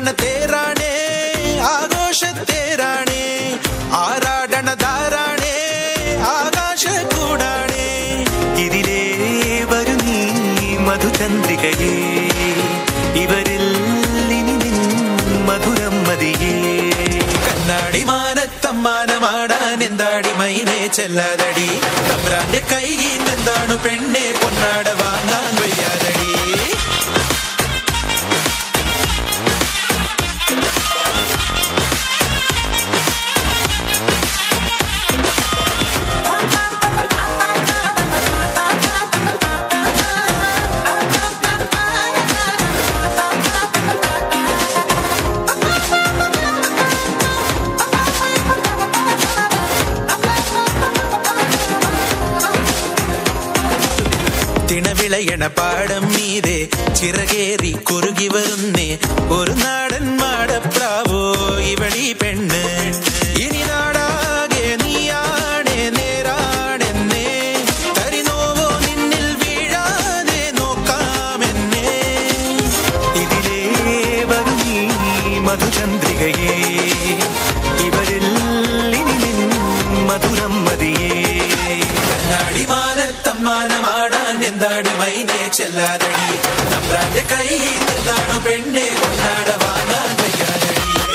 തേരാണേ ആഘോഷത്തേരാണേ ആറാടണതാരാണേ ആകാശ കൂടാണേ ഇതിലേ വരു നീ മധുചന്ദ്രികയേ ഇവരിൽ ഇനി നിൻ മധുരം മതിയേ കണ്ണാടി മാനത്തമ്മാനമാടാൻ എന്താടി മൈനെ ചെല്ലാതടി തമ്പ്രാന്റെ കയ്യിൽ എന്താണ് പെണ്ണെ പൊന്നാട വാങ്ങാൻ വയ്യാതടി തിണവിളയണ പാടം മീതെ ചിറകേറി കുറുകി വരുന്നേ ഒരു നാടൻ മാടപ്രാവോ ഇവളി പെണ്ണ് ഇനി നാടാകെ നീയാണേ നേരാണെന്നേ തരിനോവോ നിന്നിൽ വീഴാതെ നോക്കാമെന്നേ ഇതിലേ വരു നീ മധുചന്ദ്രികയേ ഇവരിൽ ഇനി നിൻ മധുരം മതിയേ കണ്ണാടി മാനത്തമ്മാനമാടാൻ എന്താടി മൈനെ ചെല്ലാതടി തമ്പ്രാന്റെ കയ്യിൽ എന്താണ് പെണ്ണെ കൊണ്ടാട വാങ്ങാൻ വയ്യാതടി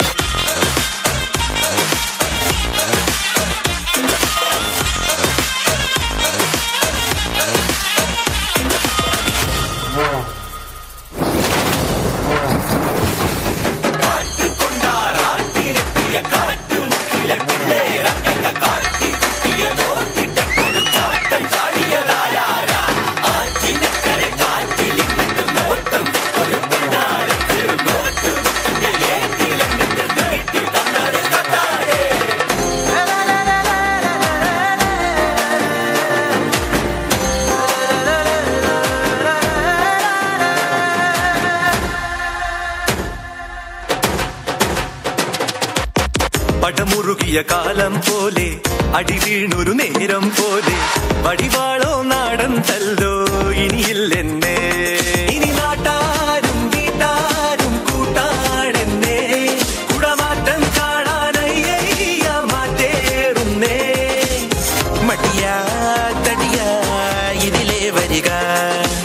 പടമുറുകിയ കാലം പോലെ അടി വീണൊരു നേരം പോലെ വടിവാളോ നാടൻ തല്ലോ ഇനിയില്ലെന്നെ ഇനി നാട്ടാരും വീട്ടാരും കൂട്ടാണെന്നെ കുടമാറ്റം കാണാനയ്യ മാറ്റേറുന്നേ മടിയാ തടിയാ ഇതിലേ വരിക